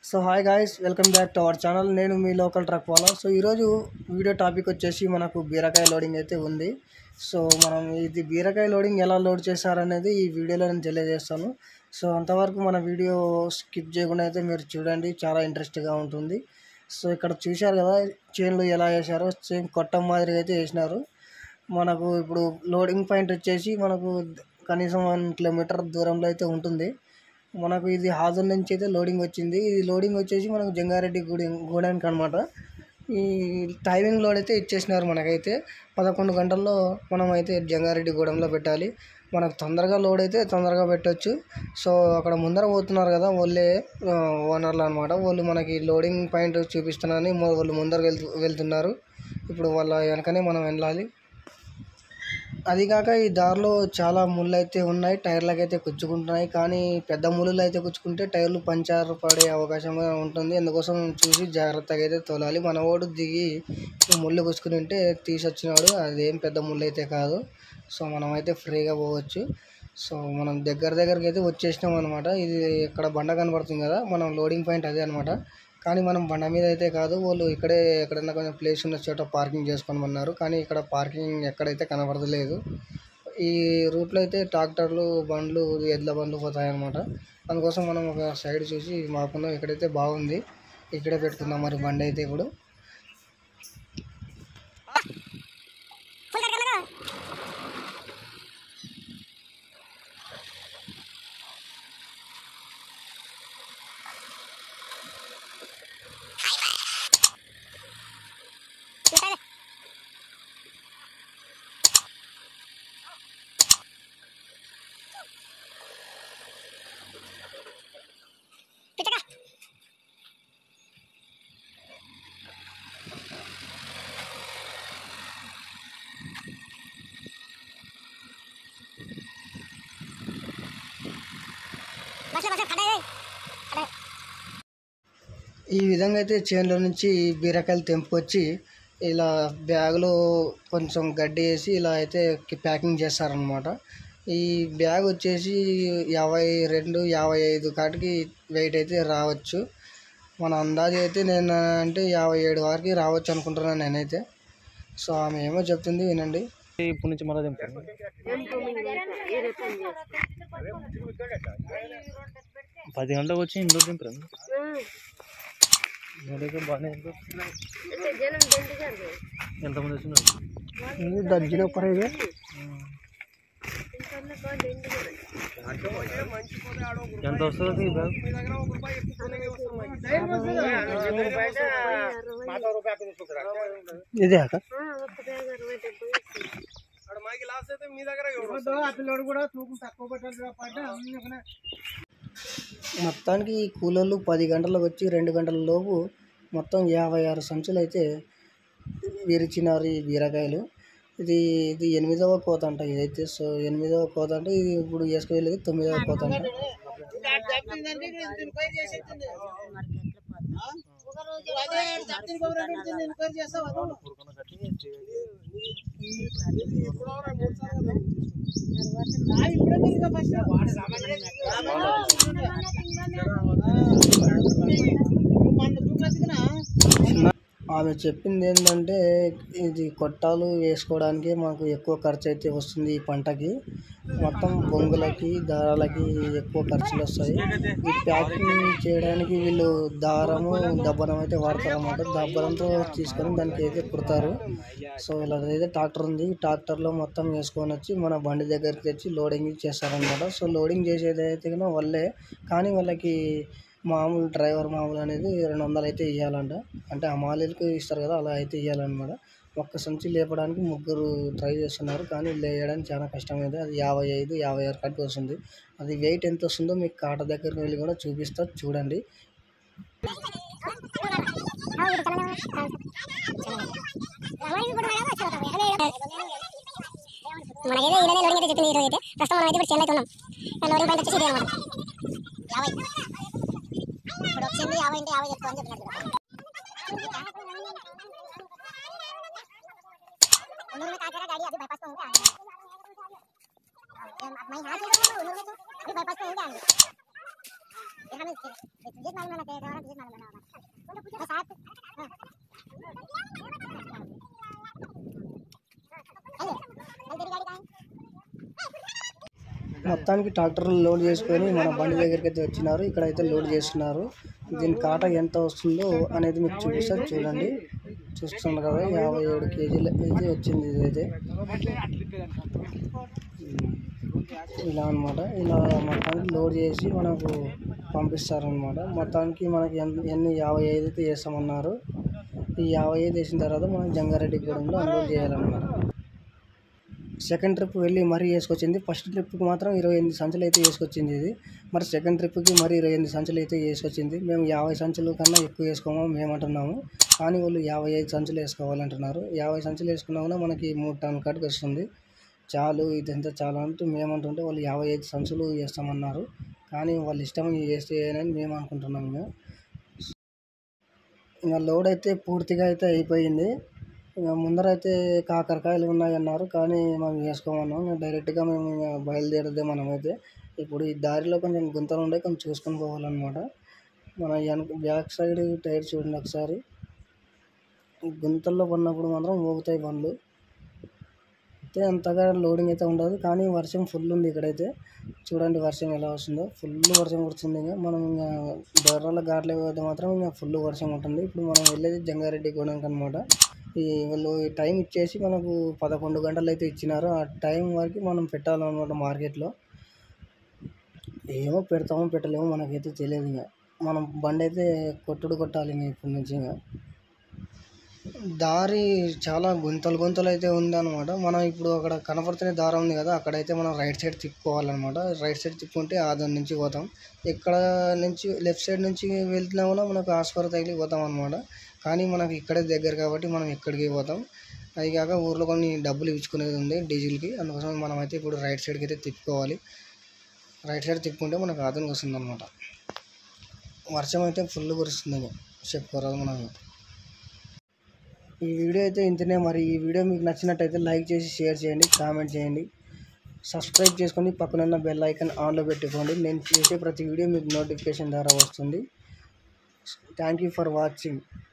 So hi guys welcome back to our channel నేను మీ local truck వాలా so ఈరోజు వీడియో టాపిక్ వచ్చేసి మనకు బీరకాయ లోడింగ్ అయితే ఉంది సో మనం ఇది బీరకాయ లోడింగ్ ఎలా లోడ్ చేశారనేది ఈ వీడియోలో నేను తెలియజేస్తాను సో అంతవరకు మన వీడియో స్కిప్ చేయకుండా అయితే మీరు చూడండి చాలా ఇంట్రెస్ట్గా ఉంటుంది సో ఇక్కడ చూశారు కదా చైన్లు ఎలా వేశారో సేమ్ కొట్టం మాదిరిగా అయితే వేసినారు మనకు ఇప్పుడు లోడింగ్ పాయింట్ వచ్చేసి మనకు కనీసం వన్ కిలోమీటర్ దూరంలో అయితే ఉంటుంది మనకు ఇది హాజర్ నుంచి అయితే లోడింగ్ వచ్చింది ఇది లోడింగ్ వచ్చేసి మనకు జంగారెడ్డి గుడి గూడానికి అనమాట ఈ టైమింగ్ లోడ్ అయితే ఇచ్చేసినారు మనకైతే పదకొండు గంటల్లో మనం అయితే జంగారెడ్డి గూడెంలో పెట్టాలి మనకు తొందరగా లోడ్ అయితే తొందరగా పెట్టొచ్చు సో అక్కడ ముందర పోతున్నారు కదా వాళ్ళే ఆ, ఓనర్లు అనమాట వాళ్ళు మనకి లోడింగ్ పాయింట్ చూపిస్తున్నారని మొ- వాళ్ళు ముందర వెళ్తు వెళ్తున్నారు ఇప్పుడు వాళ్ళ వెనకనే మనం వెళ్ళాలి అది కాక ఈ దారిలో చాలా ముళ్ళు అయితే ఉన్నాయి టైర్లకు అయితే కుచ్చుకుంటున్నాయి కానీ పెద్ద ముళ్ళు అయితే కుచ్చుకుంటే టైర్లు పంచర్ పడే అవకాశం ఉంటుంది అందుకోసం చూసి జాగ్రత్తగా అయితే తోలాలి మన ఓడు దిగి ఈ ముళ్ళు కుచ్చుకుని ఉంటే తీసొచ్చినాడు అదేం పెద్ద ముళ్ళు అయితే కాదు సో మనం అయితే ఫ్రీగా పోవచ్చు సో మనం దగ్గర దగ్గరికి అయితే వచ్చేసినాం అనమాట ఇది ఇక్కడ బండ కనబడుతుంది కదా మనం లోడింగ్ పాయింట్ అదే అనమాట కానీ మనం బండ మీద అయితే కాదు వాళ్ళు ఇక్కడే ఎక్కడైనా కొంచెం ప్లేస్ ఉన్న చోట పార్కింగ్ చేసుకోమన్నారు కానీ ఇక్కడ పార్కింగ్ ఎక్కడైతే కనబడతలేదు ఈ రూట్లో అయితే ట్రాక్టర్లు బండ్లు ఎడ్ల బండ్లు పోతాయన్నమాట అందుకోసం మనం ఒక సైడ్ చూసి మాకున్న ఇక్కడైతే బాగుంది ఇక్కడే పెట్టుకుందాం మరి బండి అయితే ఇప్పుడు ఈ విధంగా అయితే చేనులో నుంచి బీరకాయలు తెంపుకొచ్చి ఇలా బ్యాగులో కొంచెం గడ్డి వేసి ఇలా అయితే ప్యాకింగ్ చేస్తారనమాట ఈ బ్యాగ్ వచ్చేసి యాభై రెండు యాభై ఐదు కాటికి వెయిట్ అయితే రావచ్చు మన అందాజు అయితే నేను అంటే యాభై ఏడు వరకు రావచ్చు అనుకుంటున్నాను నేనైతే సో ఆమె ఏమో చెప్తుంది వినండి ఇప్పుడు నుంచి మళ్ళీ దింపాను పది గంటలకు వచ్చి ఇంట్లో దింపాను ఇందులోకి బాగానే ఉంది. ఎంతమంది వచ్చినారు దర్జన పరేగా ఎంత వస్తుంది ఈ బ్యాగ్ ఇదే అక్క మొత్తానికి ఈ కూలోళ్ళు పది గంటలకు వచ్చి రెండు గంటల లోపు మొత్తం యాభై ఆరు సంచులు అయితే విరిచినారు ఈ బీరకాయలు ఇది ఇది ఎనిమిదవ కోత అంట ఇదైతే సో ఎనిమిదవ కోత అంటే ఇది ఇప్పుడు వేసుకువెళ్ళేది తొమ్మిదవ కోత అంట ఆమె చెప్పింది ఏంటంటే ఇది కొట్టాలు వేసుకోవడానికి మాకు ఎక్కువ ఖర్చు అయితే వస్తుంది ఈ పంటకి మొత్తం బొంగులకి దారాలకి ఎక్కువ ఖర్చులు వస్తాయి ఈ ప్యాకింగ్ చేయడానికి వీళ్ళు దారము దబ్బనం అయితే వాడతారు అన్నమాట దబ్బనంతో తీసుకొని దానికి అయితే కుడతారు సో ఇలా అయితే ట్రాక్టర్ ఉంది ట్రాక్టర్లో మొత్తం వేసుకొని వచ్చి మన బండి దగ్గరికి తెచ్చి లోడింగ్ చేస్తారనమాట సో లోడింగ్ చేసేది అయితే కన్నా వాళ్ళే కానీ వాళ్ళకి మామూలు డ్రైవర్ మామూలు అనేది రెండు వందలు అయితే ఇవ్వాలంట అంటే ఆ మాలీలకు ఇస్తారు కదా అలా అయితే ఇవ్వాలన్నమాట ఒక్క సంచి లేపడానికి ముగ్గురు ట్రై చేస్తున్నారు కానీ లేయడానికి చాలా కష్టమైంది అది యాభై ఐదు యాభై ఆరు కట్టి వస్తుంది అది వెయిట్ ఎంత వస్తుందో మీకు కాట దగ్గరికి వెళ్ళి కూడా చూపిస్తా చూడండి మనకైతే ఇలానే లోడింగ్ అయితే చెప్పింది ఈరోజు అయితే ప్రస్తుతం మనం అయితే ఇప్పుడు చెన్నై ఉన్నాం ఆ లోడింగ్ పాయింట్ వచ్చేసి ఇదే అనమాట యాభై ఇప్పుడు వచ్చింది యాభై అంటే యాభై చెప్తా అని చెప్పినట్టు उन्होंने कहा करा गाड़ी अभी बाईपास पे होंगे आएंगे मैं यहाँ से अभी बाईपास पे होंगे आएंगे మొత్తానికి ట్రాక్టర్లు లోడ్ చేసుకొని మన బండి దగ్గరికి అయితే వచ్చినారు ఇక్కడైతే లోడ్ చేస్తున్నారు దీని కాట ఎంత వస్తుందో అనేది మీకు చూపిస్తారు చూడండి చూస్తున్నారు కదా యాభై ఏడు కేజీలు అయితే వచ్చింది ఇదైతే ఇలా అన్నమాట ఇలా మొత్తానికి లోడ్ చేసి మనకు పంపిస్తారనమాట మొత్తానికి మనకి ఎన్- ఎన్ని యాభై ఐదు అయితే చేస్తామన్నారు ఈ యాభై ఐదు వేసిన తర్వాత మనం జంగారెడ్డిగూడెంలో అన్లోడ్ చేయాలన్నమాట సెకండ్ ట్రిప్ వెళ్ళి మరీ వేసుకొచ్చింది ఫస్ట్ ట్రిప్కి మాత్రం ఇరవై ఎనిమిది సంచులు అయితే వేసుకొచ్చింది ఇది మరి సెకండ్ ట్రిప్కి మరి ఇరవై ఎనిమిది సంచులు అయితే వేసుకొచ్చింది మేము యాభై సంచులు కన్నా ఎక్కువ వేసుకోమని మేము అంటున్నాము కానీ వాళ్ళు యాభై ఐదు సంచులు వేసుకోవాలంటున్నారు యాభై సంచులు వేసుకున్నా కూడా మనకి మూడు టన్నుల కాటికి వస్తుంది చాలు ఇదంతా చాలా అంటూ మేము అంటుంటే వాళ్ళు యాభై ఐదు సంచులు వేస్తామన్నారు కానీ వాళ్ళ ఇష్టం ఇది చేస్తే అని మేము అనుకుంటున్నాము ఇంకా ఇంకా లోడ్ అయితే పూర్తిగా అయితే అయిపోయింది ఇంకా ముందర అయితే కాకరకాయలు ఉన్నాయి అన్నారు కానీ మేము వేసుకోమన్నాం ఇంకా డైరెక్ట్గా మేము ఇంకా బయలుదేరదే మనమైతే ఇప్పుడు ఈ దారిలో కొంచెం గుంతలు ఉండే కొంచెం చూసుకొని పోవాలన్నమాట మన వెనక బ్యాక్ సైడ్ టైర్ చూడండి ఒకసారి ఈ గుంతల్లో పడినప్పుడు మాత్రం ఊగుతాయి బండ్లు అయితే అంతగా లోడింగ్ అయితే ఉండదు కానీ వర్షం ఫుల్ ఉంది ఇక్కడైతే చూడండి వర్షం ఎలా వస్తుందో ఫుల్ వర్షం కుడుతుంది ఇంకా మనం ఇంకా దొర్రల ఘాట్లకి పోతే మాత్రం ఇంకా ఫుల్ వర్షం ఉంటుంది ఇప్పుడు మనం వెళ్ళేది జంగారెడ్డి గూడెంకి అనమాట ఈ వాళ్ళు ఈ టైం ఇచ్చేసి మనకు పదకొండు గంటలు అయితే ఇచ్చినారు ఆ టైం వరకు మనం పెట్టాలన్నమాట మార్కెట్లో ఏమో పెడతామో పెట్టలేమో మనకైతే తెలియదు ఇంకా మనం బండి అయితే కొట్టుడు కొట్టాలి ఇంకా ఇప్పటి నుంచి ఇంకా దారి చాలా గుంతలు గుంతలు అయితే ఉందన్నమాట మనం ఇప్పుడు అక్కడ కనపడుతున్న దారం ఉంది కదా అక్కడైతే మనం రైట్ సైడ్ తిప్పుకోవాలన్నమాట రైట్ సైడ్ తిప్పుకుంటే ఆ దాని నుంచి పోతాం ఇక్కడ నుంచి లెఫ్ట్ సైడ్ నుంచి వెళ్తున్నా కూడా మనకు ఆస్పర్ తగిలి పోతాం అనమాట కానీ మనకు ఇక్కడే దగ్గర కాబట్టి మనం ఎక్కడికి పోతాం అది కాక ఊర్లో కొన్ని డబ్బులు ఇచ్చుకునేది ఉంది డీజిల్కి అందుకోసం మనం అయితే ఇప్పుడు రైట్ సైడ్కి అయితే తిప్పుకోవాలి రైట్ సైడ్ తిప్పుకుంటే మనకు ఆదానికి వస్తుంది అనమాట వర్షం అయితే ఫుల్ కురుస్తుంది ఇంకా చెప్పుకోరాదు మనం ఈ వీడియో అయితే ఇంతనే మరి ఈ వీడియో మీకు నచ్చినట్టయితే లైక్ చేసి షేర్ చేయండి కామెంట్ చేయండి సబ్స్క్రైబ్ చేసుకొని పక్కనున్న బెల్ ఐకాన్ ఆన్లో పెట్టుకోండి నేను చేసే ప్రతి వీడియో మీకు నోటిఫికేషన్ ద్వారా వస్తుంది థ్యాంక్ యూ ఫర్ వాచింగ్